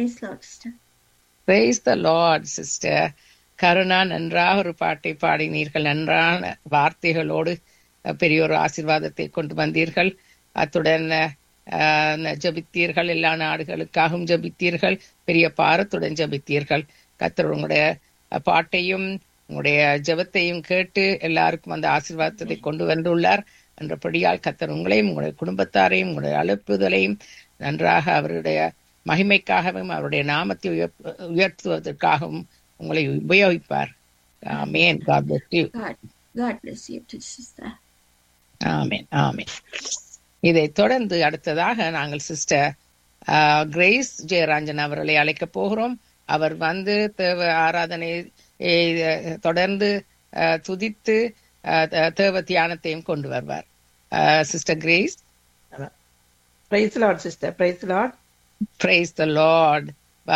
Praise Lord, sister. Praise the Lord sister Karuna நன்றாக ஒரு பாட்டை பாடினீர்கள் நன்றான வார்த்தைகளோடு அஹ், பெரிய ஒரு ஆசீர்வாதத்தை கொண்டு வந்தீர்கள் அத்துடன் அஹ், ஜெபித்தீர்கள் எல்லா நாடுகளுக்காகவும் ஜெபித்தீர்கள் பெரிய பாரத்துடன் ஜெபித்தீர்கள் கர்த்தர் உங்களுடைய அஹ், பாட்டையும் உங்களுடைய ஜெபத்தையும் கேட்டு எல்லாருக்கும் அந்த ஆசீர்வாதத்தை கொண்டு வந்துள்ளார் என்றபடியால் கர்த்தர் உங்களையும் உங்களுடைய குடும்பத்தாரையும் உங்களுடைய அழுப்புதலையும் நன்றாக அவருடைய மகிமைக்காகவும் அவருடைய நாமத்தை உயர்த்த- உயர்த்துவதற்காகவும் உங்களை உபயோகிப்பார் ஆமேன் God bless you. God, God bless you too, sister. ஆமென் ஆமென் இதை தொடர்ந்து அடுத்ததாக நாங்கள் சிஸ்டர் கிரேஸ் ஜெயராஜன் அவர்களை அழைக்க போகிறோம் அவர் வந்து தேவ ஆராதனை eh, தொடர்ந்து அஹ், துதித்து அஹ், த- தேவ தியானத்தையும் கொண்டு வருவார் sister Grace praise Lord sister praise Lord praise the Lord